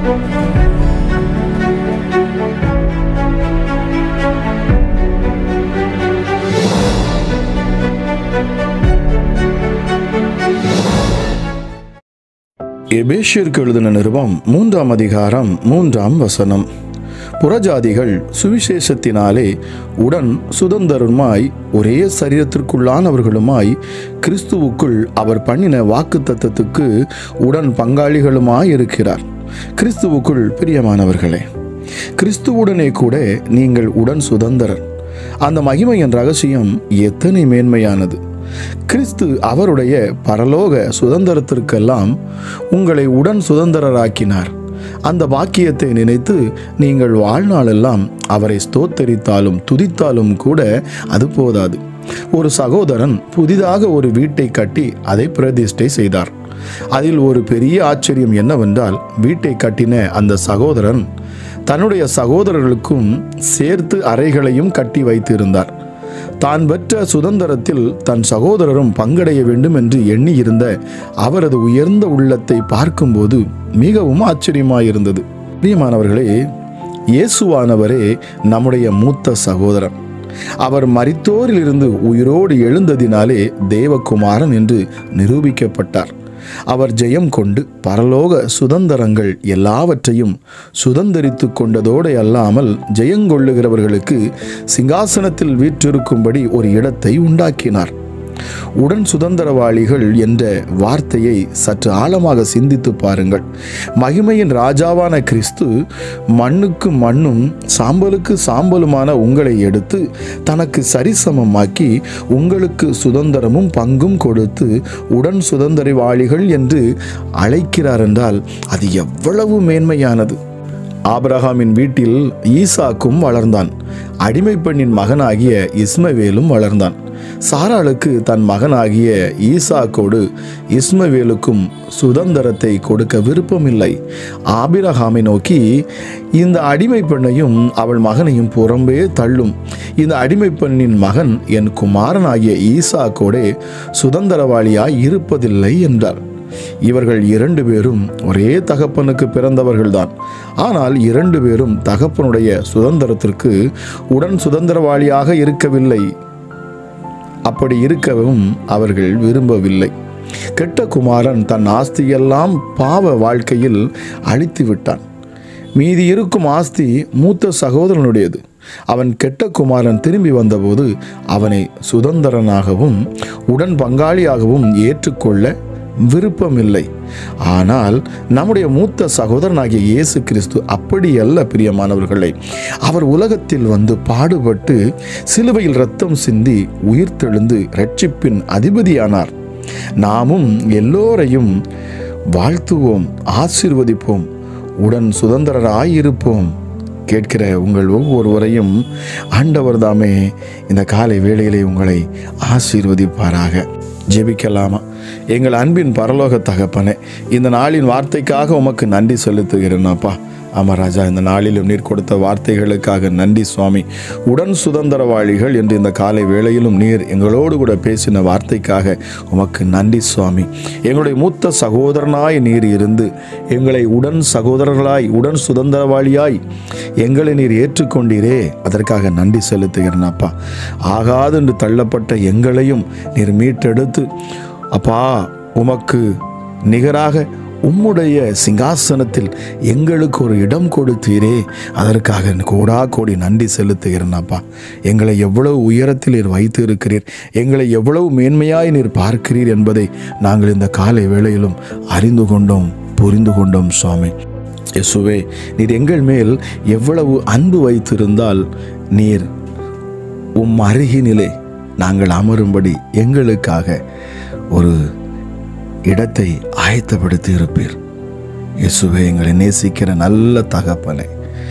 எபேஷியருக்கு எழுதின நிருபம் மூன்றாம் அதிகாரம் மூன்றாம் வசனம் புறஜாதிகள் சுவிசேஷத்தினாலே உடன் சுதந்தருமாய் ஒரே சரீரத்திற்குள்ளானவர்களுமாய் கிறிஸ்துவுக்குள் அவர் பண்ணின வாக்கு தத்தத்துக்கு உடன் பங்காளிகளுமாய் இருக்கிறார் கிறிஸ்துவுக்குள் பிரியமானவர்களே கிறிஸ்துவுடனே கூட நீங்கள் உடன் சுதந்திரர் அந்த மகிமையின் ரகசியம் எத்தனை மேன்மையானது கிறிஸ்து அவருடைய பரலோக சுதந்திரத்திற்கெல்லாம் உங்களை உடன் சுதந்திரராக்கினார் அந்த பாக்கியத்தை நினைத்து நீங்கள் வாழ்நாளெல்லாம் அவரை ஸ்தோத்தரித்தாலும் துதித்தாலும் கூட அது போதாது ஒரு சகோதரன் புதிதாக ஒரு வீட்டை கட்டி அதை பிரதிஷ்டை செய்தார் அதில் ஒரு பெரிய ஆச்சரியம் என்னவென்றால் வீட்டை கட்டின அந்த சகோதரன் தன்னுடைய சகோதரர்களுக்கும் சேர்த்து அறைகளையும் கட்டி வைத்திருந்தார் தான் பெற்ற சுதந்திரத்தில் தன் சகோதரரும் பங்கடைய வேண்டும் என்று எண்ணியிருந்த அவரது உயர்ந்த உள்ளத்தை பார்க்கும்போது மிகவும் ஆச்சரியமாயிருந்தது பிரியமானவர்களே இயேசுவானவரே நம்முடைய மூத்த சகோதரன் அவர் மரித்தோரிலிருந்து உயிரோடு எழுந்ததினாலே தேவகுமாரன் என்று நிரூபிக்கப்பட்டார் அவர் ஜெயம் கொண்டு பரலோக சுதந்திரங்கள் எல்லாவற்றையும் சுதந்திரித்து கொண்டதோடு அல்லாமல் ஜெயங்கொள்ளுகிறவர்களுக்கு சிங்காசனத்தில் வீற்றிருக்கும்படி ஒரு இடத்தை உண்டாக்கினார் உடன் சுதந்திரவாளிகள் என்ற வார்த்தையை சற்று ஆழமாக சிந்தித்து பாருங்கள் மகிமையின் ராஜாவான கிறிஸ்து மண்ணுக்கு மண்ணும் சாம்பலுக்கு சாம்பலுமான உங்களை எடுத்து தனக்கு சரிசமமாக்கி உங்களுக்கு சுதந்திரமும் பங்கும் கொடுத்து உடன் சுதந்திரவாளிகள் என்று அழைக்கிறார் என்றால் அது எவ்வளவு மேன்மையானது ஆபிரகாமின் வீட்டில் ஈசாக்கும் வளர்ந்தான் அடிமை பெண்ணின் மகனாகிய இஸ்மவேலும் வளர்ந்தான் சாராளுக்கு தன் மகனாகிய ஈசாக்கோடு இஸ்மவேலுக்கும் சுதந்திரத்தை கொடுக்க விருப்பமில்லை ஆபிரகாமை நோக்கி இந்த அடிமை பெண்ணையும் அவள் மகனையும் புறம்பே தள்ளும் இந்த அடிமை பெண்ணின் மகன் என் குமாரனாகிய ஈசாக்கோடே சுதந்திரவாளியாய் இருப்பதில்லை என்றார் இவர்கள் இரண்டு பேரும் ஒரே தகப்பனுக்கு பிறந்தவர்கள்தான் ஆனால் இரண்டு பேரும் தகப்பனுடைய சுதந்திரத்திற்கு உடன் சுதந்திரவாளியாக இருக்கவில்லை அப்படி இருக்கவும் அவர்கள் விரும்பவில்லை கெட்ட குமாரன் தன் ஆஸ்தியெல்லாம் பாவ வாழ்க்கையில் அழித்து விட்டான் மீதி இருக்கும் ஆஸ்தி மூத்த சகோதரனுடையது அவன் கெட்ட குமாரன் திரும்பி வந்தபோது அவனை சுதந்திரனாகவும் உடன் பங்காளியாகவும் ஏற்றுக்கொள்ள விருப்பமில்லை ஆனால் நம்முடைய மூத்த சகோதரனாகிய இயேசு கிறிஸ்து அப்படி அல்ல பிரியமானவர்களை அவர் உலகத்தில் வந்து பாடுபட்டு சிலுவையில் ரத்தம் சிந்தி உயிர்த்தெழுந்து ரட்சிப்பின் அதிபதியானார் நாமும் எல்லோரையும் வாழ்த்துவோம் ஆசீர்வதிப்போம் உடன் சுதந்திரராயிருப்போம் கேட்கிற உங்கள் ஒவ்வொருவரையும் ஆண்டவர் தாமே இந்த காலை வேளையிலே உங்களை ஆசீர்வதிப்பாராக ஜெபிக்கலாமா எங்கள் அன்பின் பரலோக தகப்பனே இந்த நாளின் வார்த்தைக்காக உமக்கு நன்றி செலுத்துகிறேன் அப்பா ஆமாம் ராஜா இந்த நாளிலும் நீர் கொடுத்த வார்த்தைகளுக்காக நன்றி சுவாமி உடன் சுதந்திரவாளிகள் என்று இந்த காலை வேளையிலும் நீர் எங்களோடு கூட பேசின வார்த்தைக்காக உமக்கு நன்றி சுவாமி எங்களுடைய மூத்த சகோதரனாய் நீர் இருந்து எங்களை உடன் சகோதரர்களாய் உடன் சுதந்திரவாளியாய் எங்களை நீர் ஏற்றுக்கொண்டீரே அதற்காக நன்றி செலுத்துகிறேன் அப்பா ஆகாது என்று தள்ளப்பட்ட எங்களையும் நீர் மீட்டெடுத்து அப்பா உமக்கு நிகராக உம்முடைய சிங்காசனத்தில் எங்களுக்கு ஒரு இடம் கொடுத்தீரே அதற்காக கோடா கோடி நன்றி செலுத்துகிறேன் அப்பா எங்களை எவ்வளவு உயரத்தில் நீர் வைத்து இருக்கிறீர் எங்களை எவ்வளவு மேன்மையாய் நீர் பார்க்கிறீர் என்பதை நாங்கள் இந்த காலை வேளையிலும் அறிந்து கொண்டோம் புரிந்து கொண்டோம் சுவாமி இயேசுவே நீர் எங்கள் மேல் எவ்வளவு அன்பு வைத்திருந்தால் நீர் உம் அருகினிலே நாங்கள் அமரும்படி எங்களுக்காக ஒரு இடத்தை ஆயத்தப்படுத்தி இருப்பீர் இயேசுவே எங்களை நேசிக்கிற நல்ல தகப்பனே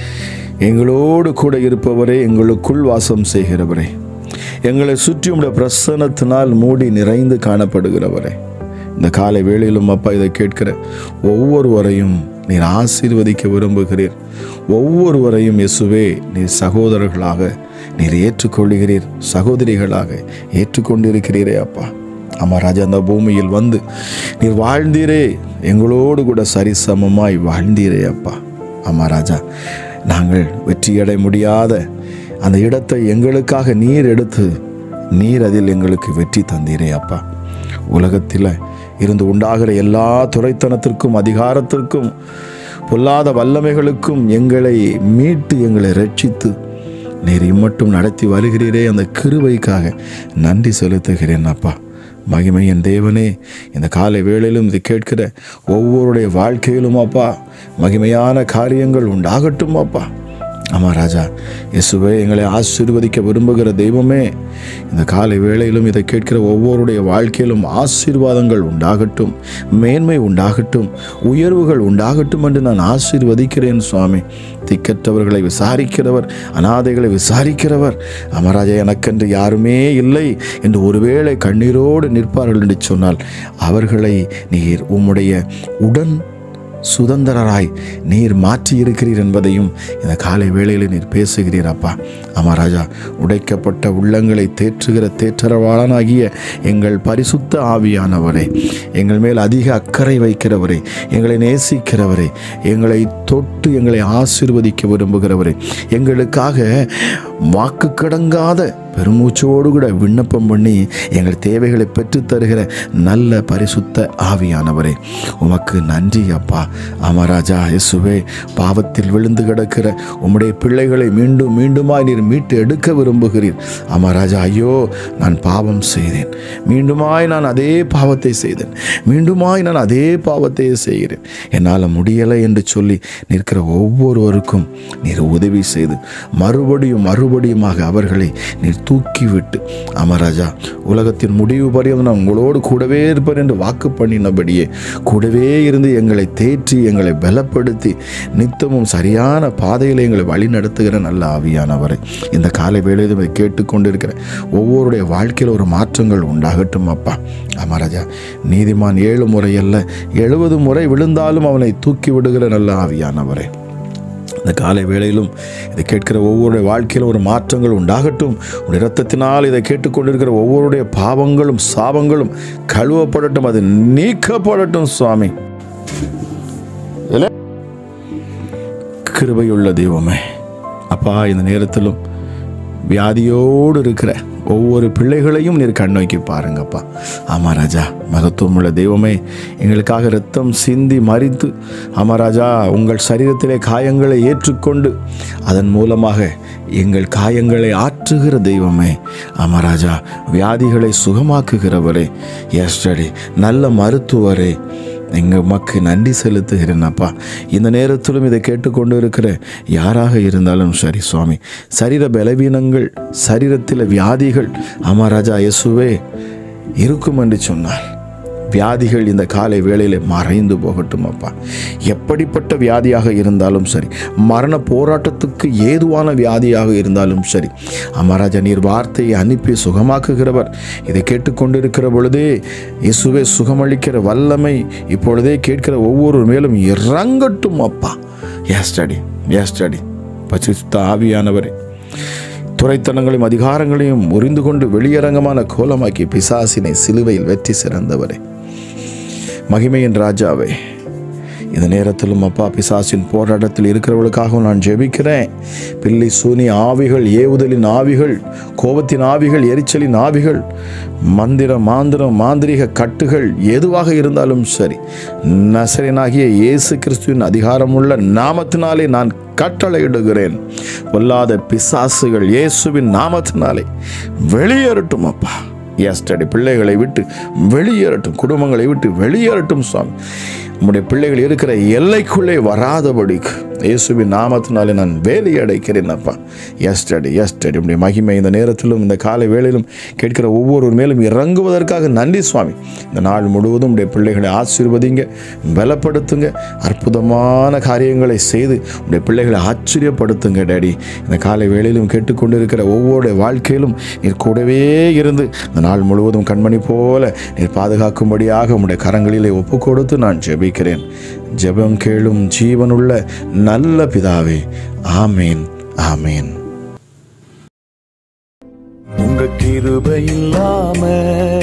எங்களோடு கூட இருப்பவரே எங்களுக்குள் வாசம் செய்கிறவரே எங்களை சுற்றி உடைய பிரசன்னத்தினால் மூடி நிறைந்து காணப்படுகிறவரே இந்த காலை வேளையிலும் அப்பா இதை கேட்கிற ஒவ்வொருவரையும் நீர் ஆசீர்வதிக்க விரும்புகிறீர் ஒவ்வொருவரையும் இயேசுவே நீர் சகோதரர்களாக நீர் ஏற்றுக்கொள்கிறீர் சகோதரிகளாக ஏற்றுக்கொண்டிருக்கிறீரே அப்பா ஆமா ராஜா அந்த பூமியில் வந்து நீர் வாழ்ந்தீரே எங்களோடு கூட சரிசமமாய் வாழ்ந்தீரே அப்பா ஆமா ராஜா நாங்கள் வெற்றியடை முடியாத அந்த இடத்தை எங்களுக்காக நீர் எடுத்து நீர் அதில் எங்களுக்கு வெற்றி தந்தீரே அப்பா உலகத்தில் இருந்து உண்டாகிற எல்லா துறைத்தனத்திற்கும் அதிகாரத்திற்கும் பொல்லாத வல்லமைகளுக்கும் எங்களை மீட்டு எங்களை ரட்சித்து நீர் இம்மட்டும் நடத்தி வருகிறீரே அந்த கிருபைக்காக நன்றி செலுத்துகிறேன் அப்பா மகிமையின் தேவனே இந்த காலை வேளையிலும் இது கேட்கிற ஒவ்வொருடைய வாழ்க்கையிலும் அப்பா மகிமையான காரியங்கள் உண்டாகட்டும் அப்பா ஆமா ராஜா இயேசுவே எங்களை ஆசீர்வதிக்க விரும்புகிற தெய்வமே இந்த காலை வேளையிலும் இதை கேட்கிற ஒவ்வொருடைய வாழ்க்கையிலும் ஆசீர்வாதங்கள் உண்டாகட்டும் மேன்மை உண்டாகட்டும் உயர்வுகள் உண்டாகட்டும் என்று நான் ஆசீர்வதிக்கிறேன் சுவாமி திக்கற்றவர்களை விசாரிக்கிறவர் அனாதைகளை விசாரிக்கிறவர் அமராஜா எனக்கென்று யாருமே இல்லை என்று ஒருவேளை கண்ணீரோடு நிற்பார்கள் என்று சொன்னால் அவர்களை நீர் உம்முடைய உடன் சுதந்திரராய் நீர் மாற்றி இருக்கிறீர் என்பதையும் இந்த காலை வேளையில் நீர் பேசுகிறீர் அப்பா ஆமா ராஜா உடைக்கப்பட்ட உள்ளங்களை தேற்றுகிற தேற்றரவாளனாகிய எங்கள் பரிசுத்த ஆவியானவரே எங்கள் மேல் அதிக அக்கறை வைக்கிறவரே எங்களை நேசிக்கிறவரே எங்களை தொட்டு எங்களை ஆசீர்வதிக்க விரும்புகிறவரே எங்களுக்காக வாக்கு கடங்காத பெருமூச்சோடு கூட விண்ணப்பம் பண்ணி எங்கள் தேவைகளை பெற்றுத் தருகிற நல்ல பரிசுத்த ஆவியானவரே உமக்கு நன்றி அப்பா ஆமராஜா இயேசுவே பாவத்தில் விழுந்து கிடக்கிற உம்முடைய பிள்ளைகளை மீண்டும் மீண்டுமாய் நீர் மீட்டு எடுக்க விரும்புகிறீர் ஆமராஜா ஐயோ நான் பாவம் செய்தேன் மீண்டுமாய் நான் அதே பாவத்தை செய்தேன் மீண்டுமாய் நான் அதே பாவத்தை செய்கிறேன் என்னால் முடியலை என்று சொல்லி நிற்கிற ஒவ்வொருவருக்கும் நீர் உதவி செய்து மறுபடியும் மறுபடியுமாக அவர்களை நீர் தூக்கிவிட்டு அமராஜா உலகத்தின் முடிவு பரியந்தம் நான் உங்களோடு கூடவே இருப்பேன் என்று வாக்கு பண்ணினபடியே கூடவே இருந்து எங்களை தேற்றி எங்களை பலப்படுத்தி நித்தமும் சரியான பாதையில் எங்களை வழி நடத்துகிற நல்ல ஆவியானவரை இந்த காலை வேளையிலும் இதை கேட்டுக்கொண்டிருக்கிற ஒவ்வொருடைய வாழ்க்கையில் ஒரு மாற்றங்கள் உண்டாகட்டும் அப்பா அமராஜா நீதிமான் ஏழு முறை அல்ல எழுபது முறை விழுந்தாலும் அவனை தூக்கி விடுகிற நல்ல ஆவியானவரை இந்த காலை வேளையிலும் இதை கேட்கிற ஒவ்வொருடைய வாழ்க்கையிலும் ஒரு மாற்றங்கள் உண்டாகட்டும் உடைய இரத்தத்தினால் இதை கேட்டுக்கொண்டிருக்கிற ஒவ்வொருடைய பாவங்களும் சாபங்களும் கழுவப்படட்டும் அது நீக்கப்படட்டும் சுவாமி இல்லை? கிருபையுள்ள தெய்வமே அப்பா இந்த நேரத்திலும் வியாதியோடு இருக்கிற ஒவ்வொரு பிள்ளைகளையும் நீர் கண்ணோக்கி பாருங்கப்பா ஆமா ராஜா மகத்துவமுள்ள தெய்வமே எங்களுக்காக இரத்தம் சிந்தி மறித்து ஆமா ராஜா உங்கள் சரீரத்திலே காயங்களை ஏற்றுக்கொண்டு அதன் மூலமாக எங்கள் காயங்களை ஆற்றுகிற தெய்வமே ஆமா ராஜா வியாதிகளை சுகமாக்குகிறவரே எஸ்டடி நல்ல மருத்துவரே எங்கள் உமக்கு நன்றி செலுத்துகிறேன் அப்பா இந்த நேரத்திலும் இதை கேட்டுக்கொண்டு இருக்கிற யாராக இருந்தாலும் சரி சுவாமி சரீர பலவீனங்கள் சரீரத்தில் வியாதிகள் ஆமா ராஜா இயேசுவே இருக்கும் என்று சொன்னார் வியாதிகள் இந்த காலை வேளையில் மறைந்து போகட்டும் அப்பா எப்படிப்பட்ட வியாதியாக இருந்தாலும் சரி மரண போராட்டத்துக்கு ஏதுவான வியாதியாக இருந்தாலும் சரி அமராஜா நீர் வார்த்தையை அனுப்பி சுகமாக்குகிறவர் இதை கேட்டுக்கொண்டிருக்கிற பொழுதே இயேசுவே சுகமளிக்கிற வல்லமை இப்பொழுதே கேட்கிற ஒவ்வொரு மேலும் இறங்கட்டும் அப்பா ஏஸ்டடி ஏஸ்டடி பரிசுத்த ஆவியானவரே துறைத்தனங்களையும் அதிகாரங்களையும் உறிந்து கொண்டு வெளியரங்கமான கோலமாக்கி பிசாசினை சிலுவையில் வெற்றி சிறந்தவரே மகிமையின் ராஜாவே இந்த நேரத்திலும் அப்பா பிசாசின் போராட்டத்தில் இருக்கிறவர்களுக்காகவும் நான் ஜெபிக்கிறேன் பில்லி சூனி ஆவிகள் ஏவுதலின் ஆவிகள் கோபத்தின் ஆவிகள் எரிச்சலின் ஆவிகள் மந்திரம் மாந்திரம் மாந்திரிக கட்டுகள் எதுவாக இருந்தாலும் சரி நசரனாகிய இயேசு கிறிஸ்துவின் அதிகாரமுள்ள நாமத்தினாலே நான் கட்டளையிடுகிறேன் பொல்லாத பிசாசுகள் இயேசுவின் நாமத்தினாலே வெளியேறட்டும் அப்பா எஸ்டடி பிள்ளைகளை விட்டு வெளியேறட்டும் குடும்பங்களை விட்டு வெளியேறட்டும் சுவாமி உம்முடைய பிள்ளைகள் இருக்கிற எல்லைக்குள்ளே வராதபடிக்கு இயேசுவின் நாமத்தினாலே நான் வேலை அடைக்கிறேன் அப்பா எஸ்டடி எஸ்டடி உடைய மகிமை இந்த நேரத்திலும் இந்த காலை வேளையிலும் கேட்கிற ஒவ்வொரு மேலும் இறங்குவதற்காக நன்றி சுவாமி இந்த நாள் முழுவதும் உடைய பிள்ளைகளை ஆசீர்வதிங்க பலப்படுத்துங்க அற்புதமான காரியங்களை செய்து உடைய பிள்ளைகளை ஆச்சரியப்படுத்துங்க டேடி இந்த காலை வேளையிலும் கேட்டுக்கொண்டிருக்கிற ஒவ்வொரு வாழ்க்கையிலும் நீர் கூடவே இருந்து இந்த நாள் முழுவதும் கண்மணி போல நீர் பாதுகாக்கும்படியாக உம்முடைய கரங்களிலே ஒப்பு கொடுத்து நான் ஜெபிக்கிறேன் ஜெபம் கேளும் ஜீவனுள்ள நல்ல பிதாவே ஆமேன் ஆமேன் உங்க கிருபை இல்லாம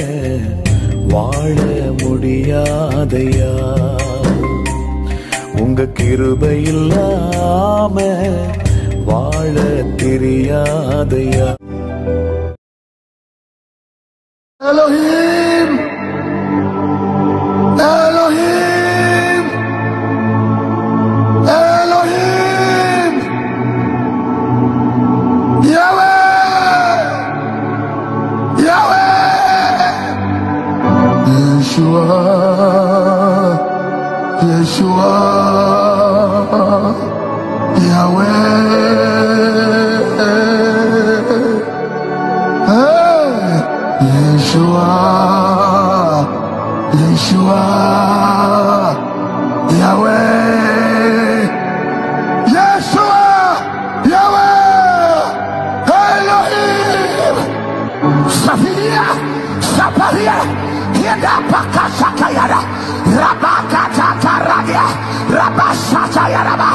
வாழ முடியாதையா உங்க உங்க கிருபை இல்லாம வாழ தெரியாதையா Elohim! Elohim! Elohim! Yahweh! Yahweh! Yeshua! Yeshua! Yahweh! Hey! Yeshua, Yeshua, Yahweh, Yeshua, Yahweh, Elohim, Safiria, Saparia, Yeda Pakasakayada, Rabakataradia, Rabasatayaraba.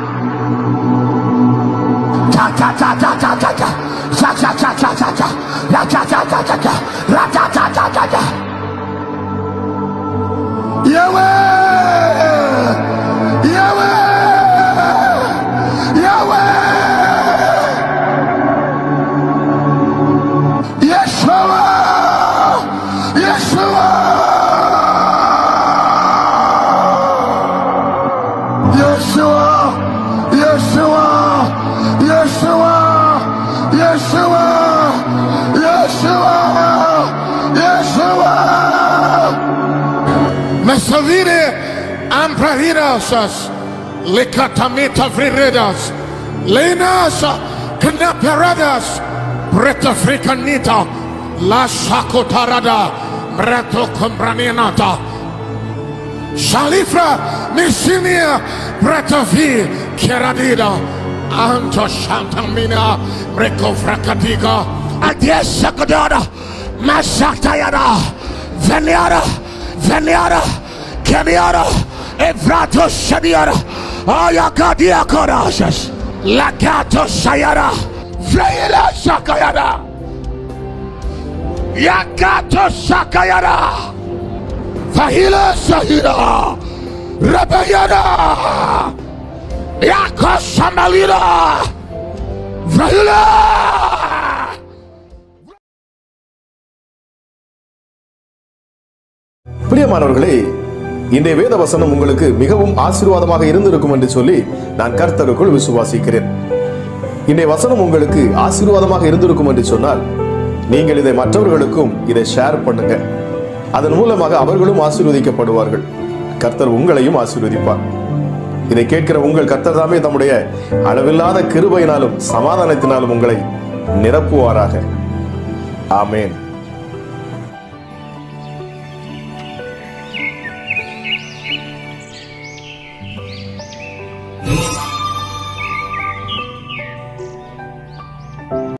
Ta ta ta ta ta ta ta. Cha cha cha cha cha cha. La cha cha cha cha cha. La cha cha cha cha cha. Yahweh! Yahweh! Yahweh! Yeshua! Yeshua! Yeshua, Yeshua, Yeshua, Yeshua, Yeshua, Yeshua. Mesavire ampravirasas, lekatamita vriredas, lenas knaperadas, breta fricanita, la sakotarada, breto combranianata, Shalifra Misinia Bretavi Keradida Anto Shantamina Reko Fracadiga Adiesa Godada Masatayada Veniara Veniara Kemiara Evrato Shadiara Ayakadia Korasas Lakato Sayara Vreila Sakayada Yakato Sakayada Fahila Sahira Rabayada Yakosamalira Vahila பிரியமானவர்களே இன்றைய வேத வசனம் உங்களுக்கு மிகவும் ஆசீர்வாதமாக இருந்திருக்கும் என்று சொல்லி நான் கர்த்தருக்குள் விசுவாசிக்கிறேன் இன்றைய வசனம் உங்களுக்கு ஆசீர்வாதமாக இருந்திருக்கும் என்று சொன்னால் நீங்கள் இதை மற்றவர்களுக்கும் இதை ஷேர் பண்ணுங்க அதன் மூலமாக அவர்களும் ஆசீர்வதிக்கப்படுவார்கள் கர்த்தர் உங்களையும் ஆசீர்வதிப்பார் இதை கேட்கிற உங்கள் கர்த்தர் தாமே தம்முடைய அளவில்லாத கிருபையினாலும் சமாதானத்தினாலும் உங்களை நிரப்புவாராக ஆமேன்